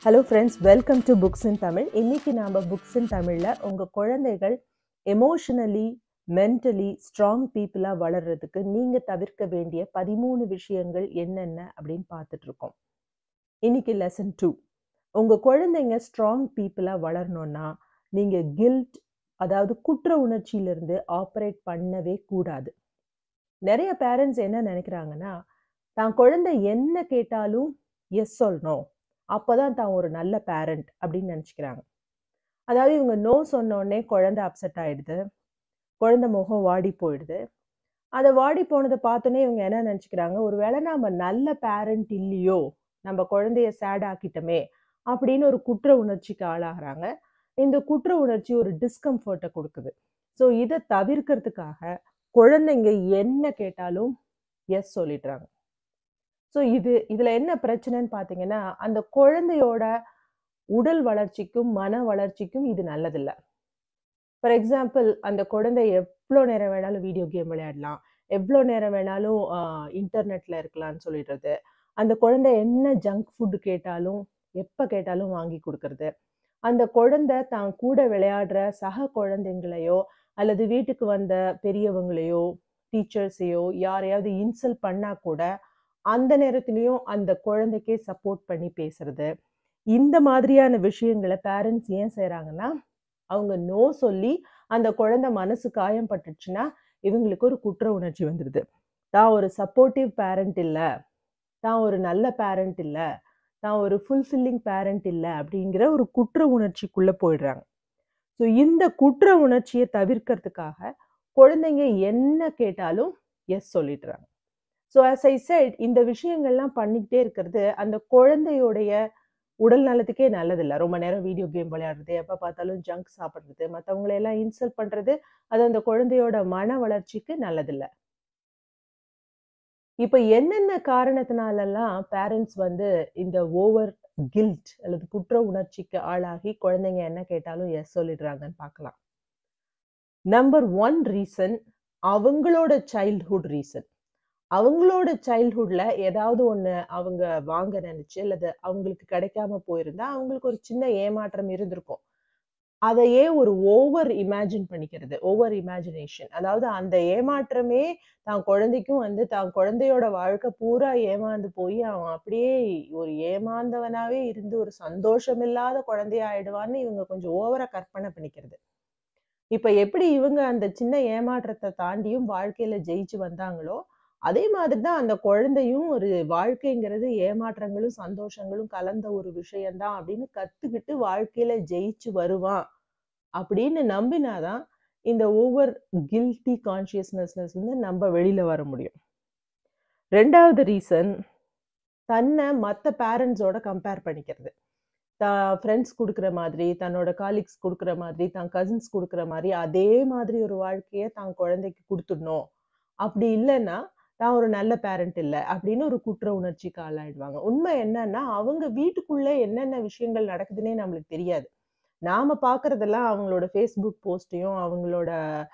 Hello friends welcome to books in Tamil இன்னைக்கு நாம் books in தமிழில் உங்கள் குழந்தைகள் எமோஷனலி மென்டலி ஸ்ட்ராங் பீப்புளாக வளர்றதுக்கு நீங்கள் தவிர்க்க வேண்டிய பதிமூணு விஷயங்கள் என்னென்ன அப்படின்னு பார்த்துட்டு இருக்கோம் இன்னைக்கு லெசன் டூ உங்கள் குழந்தைங்க ஸ்ட்ராங் பீப்புளாக வளரணும்னா நீங்கள் கில்ட் அதாவது குற்ற உணர்ச்சியிலிருந்து ஆப்ரேட் பண்ணவே கூடாது நிறைய பேரண்ட்ஸ் என்ன நினைக்கிறாங்கன்னா தான் குழந்தை என்ன கேட்டாலும் எஸ் சொல்லணும் அப்போதான் தான் ஒரு நல்ல பேரண்ட் அப்படின்னு நினச்சிக்கிறாங்க அதாவது இவங்க நோ சொன்னோடனே குழந்தை அப்செட் ஆயிடுது குழந்தை முகம் வாடி போயிடுது அதை வாடி போனதை பார்த்தோன்னே இவங்க என்ன நினச்சிக்கிறாங்க ஒருவேளை நம்ம நல்ல பேரண்ட் இல்லையோ நம்ம குழந்தைய சேட் ஆக்கிட்டோமே அப்படின்னு ஒரு குற்ற உணர்ச்சிக்கு ஆளாகிறாங்க இந்த குற்ற உணர்ச்சி ஒரு டிஸ்கம்ஃபர்ட்டை கொடுக்குது ஸோ இதை தவிர்க்கிறதுக்காக குழந்தைங்க என்ன கேட்டாலும் எஸ் சொல்லிடுறாங்க ஸோ இது இதில் என்ன பிரச்சனைன்னு பார்த்தீங்கன்னா அந்த குழந்தையோட உடல் வளர்ச்சிக்கும் மன வளர்ச்சிக்கும் இது நல்லதில்லை ஃபார் எக்ஸாம்பிள் அந்த குழந்தை எவ்வளோ நேரம் வேணாலும் வீடியோ கேம் விளையாடலாம் எவ்வளோ நேரம் வேணாலும் இன்டர்நெட்டில் இருக்கலாம்னு சொல்லிடுறது அந்த குழந்தை என்ன ஜங்க் ஃபுட்டு கேட்டாலும் எப்போ கேட்டாலும் வாங்கி கொடுக்கறது அந்த குழந்தை தான் கூட விளையாடுற சக குழந்தைங்களையோ அல்லது வீட்டுக்கு வந்த பெரியவங்களையோ டீச்சர்ஸையோ யாரையாவது இன்சல்ட் பண்ணா கூட அந்த நேரத்துலையும் அந்த குழந்தைக்கே சப்போர்ட் பண்ணி பேசுறது இந்த மாதிரியான விஷயங்களை பேரண்ட்ஸ் ஏன் செய்கிறாங்கன்னா அவங்க நோ சொல்லி அந்த குழந்தை மனசு காயம்பட்டுச்சுன்னா இவங்களுக்கு ஒரு குற்ற உணர்ச்சி வந்துடுது தான் ஒரு சப்போர்ட்டிவ் பேரண்ட் இல்லை தான் ஒரு நல்ல பேரண்ட் இல்லை தான் ஒரு ஃபுல்ஃபில்லிங் பேரண்ட் இல்லை அப்படிங்கிற ஒரு குற்ற உணர்ச்சிக்குள்ளே போயிடுறாங்க ஸோ இந்த குற்ற உணர்ச்சியை தவிர்க்கிறதுக்காக குழந்தைங்க என்ன கேட்டாலும் எஸ் சொல்லிடுறாங்க ஸோ ஆஸ் ஐ செட் இந்த விஷயங்கள்லாம் பண்ணிக்கிட்டே இருக்கிறது அந்த குழந்தையோடைய உடல் நலத்துக்கே நல்லதில்லை ரொம்ப நேரம் வீடியோ கேம் விளையாடுறது எப்போ பார்த்தாலும் ஜங்க் சாப்பிட்றது மற்றவங்களையெல்லாம் இன்சல்ட் பண்ணுறது அது அந்த குழந்தையோட மன வளர்ச்சிக்கு நல்லதில்லை இப்போ என்னென்ன காரணத்தினாலெல்லாம் பேரண்ட்ஸ் வந்து இந்த ஓவர் கில்ட் அல்லது குற்ற உணர்ச்சிக்கு ஆளாகி குழந்தைங்க என்ன கேட்டாலும் எஸ் சொல்லிடுறாங்கன்னு பார்க்கலாம் நம்பர் ஒன் ரீசன் அவங்களோட சைல்ட்ஹுட் ரீசன் அவங்களோட சைல்ட்ஹுட்ல ஏதாவது ஒன்று அவங்க வாங்க நினைச்சு அல்லது அவங்களுக்கு கிடைக்காம போயிருந்தா அவங்களுக்கு ஒரு சின்ன ஏமாற்றம் இருந்திருக்கும் அதையே ஒரு ஓவர் இமேஜின் பண்ணிக்கிறது ஓவர் இமேஜினேஷன் அதாவது அந்த ஏமாற்றமே தான் குழந்தைக்கும் வந்து தான் குழந்தையோட வாழ்க்கை பூரா ஏமாந்து போய் அவன் அப்படியே ஒரு ஏமாந்தவனாவே இருந்து ஒரு சந்தோஷம் இல்லாத குழந்தைய ஆயிடுவான்னு இவங்க கொஞ்சம் ஓவரா கற்பனை பண்ணிக்கிறது இப்ப எப்படி இவங்க அந்த சின்ன ஏமாற்றத்தை தாண்டியும் வாழ்க்கையில ஜெயிச்சு வந்தாங்களோ அதே மாதிரி தான் அந்த குழந்தையும் ஒரு வாழ்க்கைங்கிறது ஏமாற்றங்களும் சந்தோஷங்களும் கலந்த ஒரு விஷயம்தான் அப்படின்னு கத்துக்கிட்டு வாழ்க்கையில ஜெயிச்சு வருவான் அப்படின்னு நம்பினாதான் இந்த ஓவர் கில்ட்டி கான்சியஸ்னஸ்ல இருந்து நம்ம வெளியில வர முடியும் ரெண்டாவது ரீசன் தன்னை மற்ற பேரண்ட்ஸோட கம்பேர் பண்ணிக்கிறது தான் ஃப்ரெண்ட்ஸ் கொடுக்குற மாதிரி தன்னோட காலிக்ஸ் கொடுக்குற மாதிரி தான் கசின்ஸ் கொடுக்குற மாதிரி அதே மாதிரி ஒரு வாழ்க்கையை தான் குழந்தைக்கு கொடுத்துடணும் அப்படி இல்லைன்னா தான் ஒரு நல்ல பேரண்ட் இல்லை அப்படின்னு ஒரு குற்ற உணர்ச்சிக்கு ஆளாயிடுவாங்க உண்மை என்னன்னா அவங்க வீட்டுக்குள்ளே என்னென்ன விஷயங்கள் நடக்குதுன்னே நம்மளுக்கு தெரியாது நாம பார்க்கறதெல்லாம் அவங்களோட ஃபேஸ்புக் போஸ்ட்டையும் அவங்களோட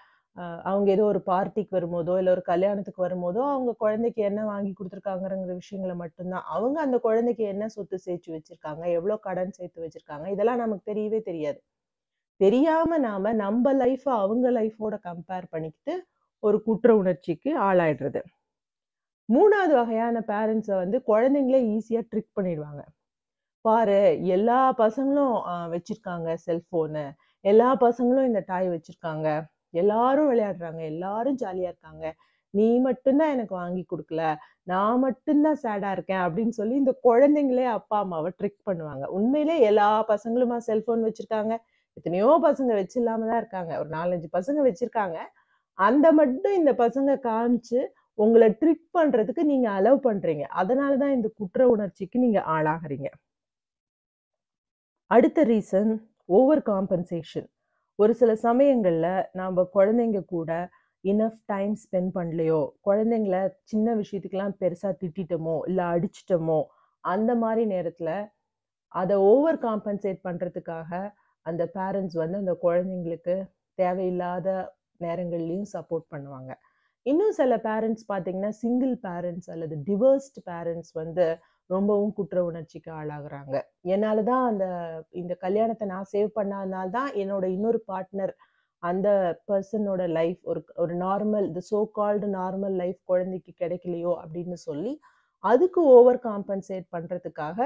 அவங்க ஏதோ ஒரு பார்ட்டிக்கு வரும்போதோ இல்லை ஒரு கல்யாணத்துக்கு வரும்போதோ அவங்க குழந்தைக்கு என்ன வாங்கி கொடுத்துருக்காங்கிற விஷயங்களை மட்டும்தான் அவங்க அந்த குழந்தைக்கு என்ன சொத்து சேர்த்து வச்சிருக்காங்க எவ்வளோ கடன் சேர்த்து வச்சிருக்காங்க இதெல்லாம் நமக்கு தெரியவே தெரியாது தெரியாம நாம நம்ம லைஃப்பை அவங்க லைஃபோட கம்பேர் பண்ணிக்கிட்டு ஒரு குற்ற உணர்ச்சிக்கு ஆளாயிடுறது மூணாவது வகையான பேரண்ட்ஸை வந்து குழந்தைங்களே ஈஸியாக ட்ரிக் பண்ணிடுவாங்க பாரு எல்லா பசங்களும் வச்சிருக்காங்க செல்ஃபோனு எல்லா பசங்களும் இந்த டாய் வச்சிருக்காங்க எல்லாரும் விளையாடுறாங்க எல்லாரும் ஜாலியாக இருக்காங்க நீ மட்டும்தான் எனக்கு வாங்கி கொடுக்கல நான் மட்டும்தான் சேடாக இருக்கேன் அப்படின்னு சொல்லி இந்த குழந்தைங்களே அப்பா அம்மாவை ட்ரிக் பண்ணுவாங்க உண்மையிலே எல்லா பசங்களுமா செல்ஃபோன் வச்சுருக்காங்க எத்தனையோ பசங்க வச்சு இல்லாம தான் இருக்காங்க ஒரு நாலஞ்சு பசங்க வச்சுருக்காங்க அந்த மட்டும் இந்த பசங்க காமிச்சு உங்களை ட்ரிக் பண்றதுக்கு நீங்க அலோவ் பண்றீங்க அதனால தான் இந்த குற்ற உணர்ச்சிக்கு நீங்க ஆளாகிறீங்க அடுத்த ரீசன் ஓவர் காம்பன்சேஷன் ஒரு சில சமயங்கள்ல நாம குழந்தைங்க கூட இனஃப் டைம் ஸ்பெண்ட் பண்ணலையோ குழந்தைங்கள சின்ன விஷயத்துக்கெல்லாம் பெருசா திட்டிட்டோமோ இல்லை அடிச்சிட்டோமோ அந்த மாதிரி நேரத்துல அதை ஓவர் காம்பன்சேட் பண்றதுக்காக அந்த பேரண்ட்ஸ் வந்து அந்த குழந்தைங்களுக்கு தேவையில்லாத நேரங்கள்லையும் சப்போர்ட் பண்ணுவாங்க இன்னும் சில பேரண்ட்ஸ் பார்த்தீங்கன்னா சிங்கிள் பேரண்ட்ஸ் அல்லது டிவர்ஸ்ட் பேரண்ட்ஸ் வந்து ரொம்பவும் குற்ற உணர்ச்சிக்கு ஆளாகுறாங்க. என்னால தான் அந்த இந்த கல்யாணத்த நான் சேவ் பண்ணாதனால தான் என்னோட இன்னொரு பார்ட்னர் அந்த பெர்சனோட லைஃப் ஒரு ஒரு normal the so called normal life குழந்தைக்கு கிடைக்கலையோ அப்படின்னு சொல்லி, அதுக்கு ஓவர் காம்பன்சேட் பண்றதுக்காக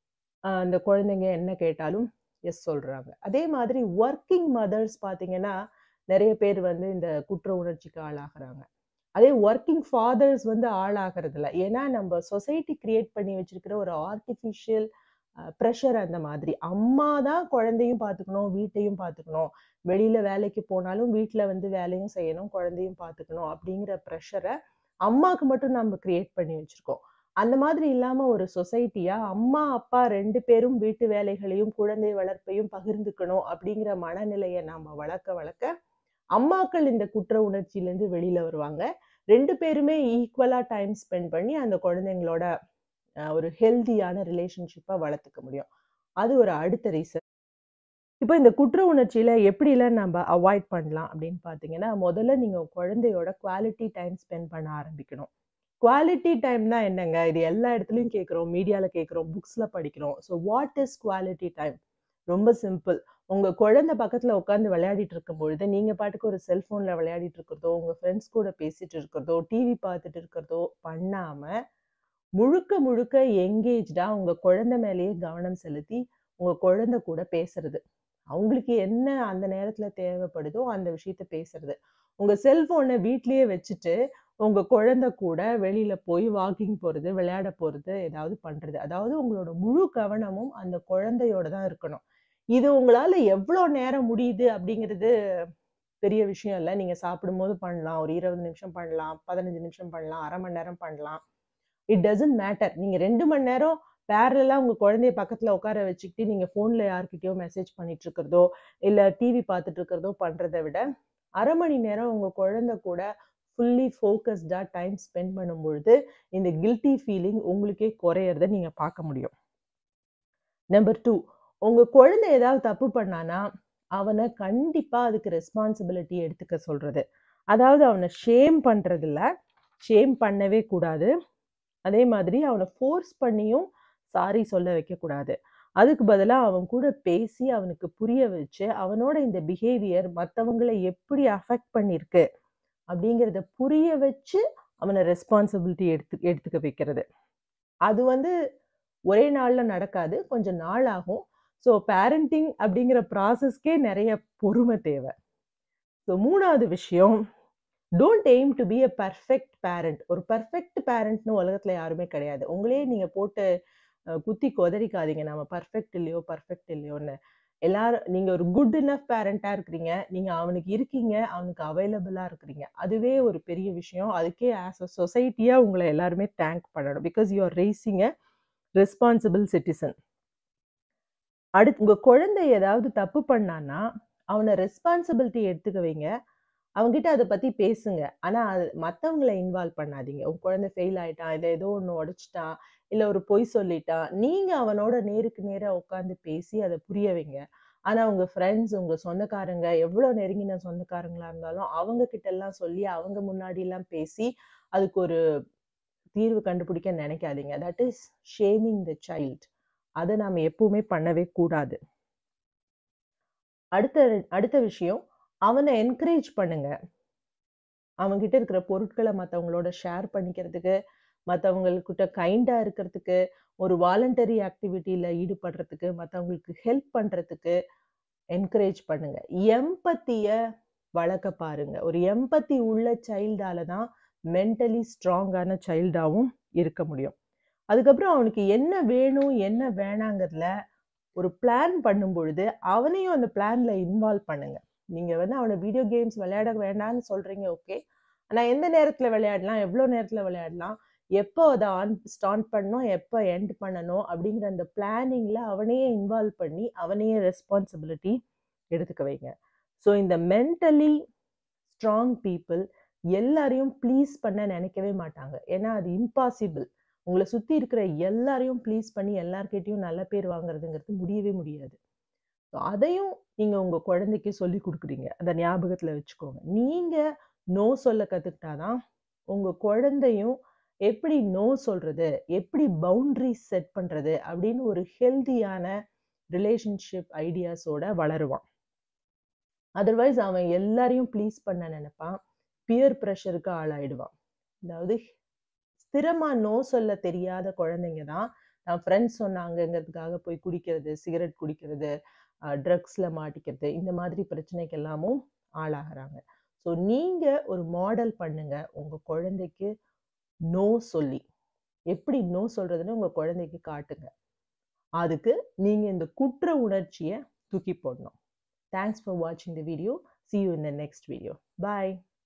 அ அந்த குழந்தைங்க என்ன கேட்டாலும் எஸ் சொல்றாங்க. அதே மாதிரி வொர்க்கிங் மதர்ஸ் பார்த்தீங்கன்னா, நெறைய பேர் வந்து இந்த குற்ற உணர்ச்சிக்கு ஆளாகுறாங்க. அதே வொர்க்கிங் ஃபாதர்ஸ் வந்து ஆளாகுறதில்ல. ஏன்னா நம்ப சொசைட்டி கிரியேட் பண்ணி வச்சிருக்கிற ஒரு ஆர்ட்டிஃபிஷியல் அ பிரஷர் அந்த மாதிரி. அம்மா தான் குழந்தையும் பார்த்துக்கணும், வீட்டையும் பார்த்துக்கணும். வெளியில வேலைக்கு போனாலும் வீட்ல வந்து வேலையும் செய்யணும், குழந்தையும் பார்த்துக்கணும் அப்படிங்கிற பிரஷர அம்மாக்கு மட்டும் நம்ம கிரியேட் பண்ணி வச்சிருக்கோம். அந்த மாதிரி இல்லாம ஒரு சொசைட்டியா அம்மா, அப்பா 2 பேரும் வீட்டு வேலைகளையும், குழந்தை வளர்ப்பையும் பகிர்ந்துக்கணும் அப்படிங்கிற மனநிலைய நாம வளர்க்க வளர்க்க, அம்மாக்கள் இந்த குற்ற உணர்ச்சியிலேருந்து வெளியில வருவாங்க. 2 பேருமே ஈக்குவலா டைம் ஸ்பெண்ட் பண்ணி அந்த குழந்தைங்களோட அ ஒரு ஹெல்தியான ரிலேஷன்ஷிப்ப வளர்த்துக்க முடியும். அது ஒரு அடுத்த ரீசன். இப்ப இந்த குற்ற உணர்ச்சியில எப்படிலாம் நம்ப அவாய்ட் பண்ணலாம் அப்படின்னு பார்த்தீங்கன்னா, முதல்ல நீங்க உங்க குழந்தையோட குவாலிட்டி டைம் ஸ்பெண்ட் பண்ண ஆரம்பிக்கணும். குவாலிட்டி டைம்னா என்னங்க? இது எல்லா இடத்துலயும் கேட்கிறோம். மீடியால கேட்கிறோம். புக்ஸ்ல படிக்கிறோம். So what is quality time? ரொம்ப சிம்பிள். உங்க குழந்தை பக்கத்துல உட்கார்ந்து விளையாடிட்டு இருக்கும்பொழுது, நீங்க பாட்டுக்கு ஒரு செல்ஃபோன்ல விளையாடிட்டு இருக்கிறதோ, உங்க ஃப்ரெண்ட்ஸ் கூட பேசிட்டு இருக்கிறதோ, டிவி பார்த்துட்டு இருக்கிறதோ பண்ணாம, முழுக்க முழுக்க எங்கேஜ்டா உங்க குழந்தை மேலேயே கவனம் செலுத்தி, உங்க குழந்தை கூட பேசுறது. அவங்களுக்கு என்ன அந்த நேரத்துல தேவைப்படுதோ அந்த விஷயத்த பேசுறது. உங்க செல்ஃபோன வீட்லயே வச்சுட்டு, உங்க குழந்தை கூட வெளியில போய் வாக்கிங் போறது, விளையாட போறது, ஏதாவது பண்றது. அதாவது உங்களோட முழு கவனமும் அந்த குழந்தையோட தான் இருக்கணும். இது உங்களால எவ்வளோ நேரம் முடியுது அப்படிங்கிறது பெரிய விஷயம் இல்ல. நீங்க சாப்பிடும்போது பண்ணலாம். ஒரு 20 நிமிஷம் பண்ணலாம். 15 நிமிஷம் பண்ணலாம். 1/2 மணி நேரம் பண்ணலாம். It doesn't matter. நீங்க 2 மணி நேரம் பேரலலா உங்க குழந்தைய பக்கத்துல உட்கார வச்சுக்கிட்டு, நீங்க ஃபோன்ல யார்கிட்டயோ மெசேஜ் பண்ணிட்டு இருக்கிறதோ, இல்ல டிவி பார்த்துட்டு இருக்கிறதோ பண்றத விட, 1/2 மணி நேரம் உங்க குழந்தை கூட ஃபுல்லி ஃபோகஸ்டா டைம் ஸ்பெண்ட் பண்ணும்பொழுது, இந்த கில்ட்டி ஃபீலிங் உங்களுக்கே குறையறத நீங்க பார்க்க முடியும். நம்பர் 2 உங்க குழந்தை ஏதாவது தப்பு பண்ணானா, அவன கண்டிப்பா அதுக்கு ரெஸ்பான்சிபிலிட்டி எடுத்துக்க சொல்றது. அதாவது அவன ஷேம் பண்றதில்ல. ஷேம் பண்ணவே கூடாது. அதே மாதிரி அவன ஃபோர்ஸ் பண்ணியும் சாரி சொல்ல வைக்கக்கூடாது. அதுக்கு பதிலா அவன் கூட பேசி, அவனுக்கு புரிய வச்சு, அவனோட இந்த பிஹேவியர் மத்தவங்கள எப்படி அஃபெக்ட் பண்ணியிருக்கு அப்படிங்கிறத புரிய வச்சு, அவன ரெஸ்பான்சிபிலிட்டி எடுத்து எடுத்துக்க வைக்கிறது. அது வந்து ஒரே நாள்ல நடக்காது. கொஞ்சம் நாள் ஆகும். ஸோ பேரண்டிங் அப்படிங்கிற ப்ராசஸ்க்கே நெறைய பொறுமை தேவ. ஸோ 3வது விஷயம், don't aim to be a perfect parent. ஒரு பெர்ஃபெக்ட் பேரண்ட்ன்னு உலகத்துல யாருமே கிடையாது. உங்களையே நீங்க போட்டு அ குத்தி கொதறிக்காதீங்க. நம்ம பெர்ஃபெக்ட் இல்லையோ, பெர்ஃபெக்ட் இல்லையோன்னு. எல்லாரும் நீங்க ஒரு குட் எனஃப் பேரண்ட்டா இருக்கிறீங்க. நீங்க அவனுக்கு இருக்கீங்க. அவனுக்கு அவைலபிளா இருக்கிறீங்க. அதுவே ஒரு பெரிய விஷயம். அதுக்கே ஆஸ் அ சொசைட்டியா உங்கள எல்லாருமே தேங்க் பண்ணணும். Because you are raising a responsible citizen. அடுத்து உங்க குழந்தை ஏதாவது தப்பு பண்ணான்னா, அவன ரெஸ்பான்சிபிலிட்டி எடுத்துக்க வைங்க. அவன்கிட்ட அத பத்தி பேசுங்க. ஆனா அது மத்தவங்கள இன்வால்வ் பண்ணாதீங்க. உங்க குழந்தை ஃபெயில் ஆயிட்டான், இல்ல ஏதோ ஒண்ணு உடைச்சுட்டான், இல்ல ஒரு பொய் சொல்லிட்டான். நீங்க அவனோட நேருக்கு நேரா உட்கார்ந்து பேசி அத புரிய வைங்க. ஆனா உங்க ஃப்ரெண்ட்ஸ், உங்க சொந்தக்காரங்க, எவ்வளோ நெருங்கின சொந்தக்காரங்களா இருந்தாலும், அவங்க கிட்டலாம் சொல்லி, அவங்க முன்னாடிலாம் பேசி, அதுக்கு ஒரு தீர்வு கண்டுபிடிக்க நெனைக்காதீங்க. That is shaming the child. அத நாம எப்பவுமே பண்ணவே கூடாது. அடுத்த அடுத்த விஷயம், அவன என்கரேஜ் பண்ணுங்க. அவன்கிட்ட இருக்கிற பொருட்கள மத்தவங்களோட ஷேர் பண்ணிக்கிறதுக்கு, மத்தவங்கள்கிட்ட கைண்டா இருக்கிறதுக்கு, ஒரு வாலண்டரி ஆக்டிவிட்டில ஈடுபடுறதுக்கு, மத்தவங்களுக்கு ஹெல்ப் பண்றதுக்கு என்கரேஜ் பண்ணுங்க. எம்பத்திய வளர்க்க பாருங்க. ஒரு எம்பத்தி உள்ள சைல்டால தான் மென்டலி ஸ்ட்ராங்கான சைல்டாவும் இருக்க முடியும். அதுக்கப்புறம் அவனுக்கு என்ன வேணும், என்ன வேணாங்கிறதுல ஒரு பிளான் பண்ணும்பொழுது, அவனையும் அந்த பிளான்ல இன்வால்வ் பண்ணுங்க. நீங்க வந்து அவன வீடியோ கேம்ஸ் விளையாட வேண்டான்னு சொல்றீங்க ஓகே. ஆனா எந்த நேரத்துல விளையாடலாம், எவ்வளோ நேரத்துல விளையாடலாம், எப்போ அத ஆன் ஸ்டார்ட் பண்ணணும், எப்போ எண்ட் பண்ணணும் அப்படிங்கிற அந்த பிளானிங்ல அவனையே இன்வால்வ் பண்ணி, அவனையே ரெஸ்பான்சிபிலிட்டி எடுத்துக்க வைங்க. ஸோ இந்த மென்டலி ஸ்ட்ராங் பீப்பிள் எல்லாரையும் ப்ளீஸ் பண்ண நெனைக்கவே மாட்டாங்க. ஏன்னா அது இம்பாசிபிள். உங்கள சுத்தி இருக்கிற எல்லாரையும் ப்ளீஸ் பண்ணி எல்லார்கிட்டயும் நல்ல பேர் வாங்குறதுங்கிறது முடியவே முடியாது. ஸோ அதையும் நீங்க உங்க குழந்தைக்கு சொல்லிக் குடுக்குறீங்க. அத ஞாபகத்துல வச்சுக்கோங்க. நீங்க நோ சொல்ல கத்துக்கிட்டா தான், உங்க குழந்தையும் எப்படி நோ சொல்றது எப்படி பவுண்டரிஸ் செட் பண்றது அப்படின்னு ஒரு ஹெல்தியான ரிலேஷன்ஷிப் ஐடியாஸோட வளருவான் அதர்வைஸ் அவன் எல்லாரையும் ப்ளீஸ் பண்ண நினைப்பான் பியர் ப்ரெஷருக்கு ஆளாயிடுவான் அதாவது ஸ்திரமா நோ சொல்ல தெரியாத குழந்தைங்க தான் நான் ஃப்ரெண்ட்ஸ் சொன்னாங்கங்கிறதுக்காக போய் குடிக்கிறது சிகரெட் குடிக்கிறது ட்ரக்ஸில் மாட்டிக்கிறது இந்த மாதிரி பிரச்சனைக்கு எல்லாமும் ஆளாகிறாங்க ஸோ நீங்கள் ஒரு மாடல் பண்ணுங்க உங்கள் குழந்தைக்கு நோ சொல்லி எப்படி நோ சொல்றதுன்னு உங்கள் குழந்தைக்கு காட்டுங்க அதுக்கு நீங்கள் இந்த குற்ற உணர்ச்சியை தூக்கி போடணும் தேங்க்ஸ் ஃபார் வாட்சிங் the video see you in the next video bye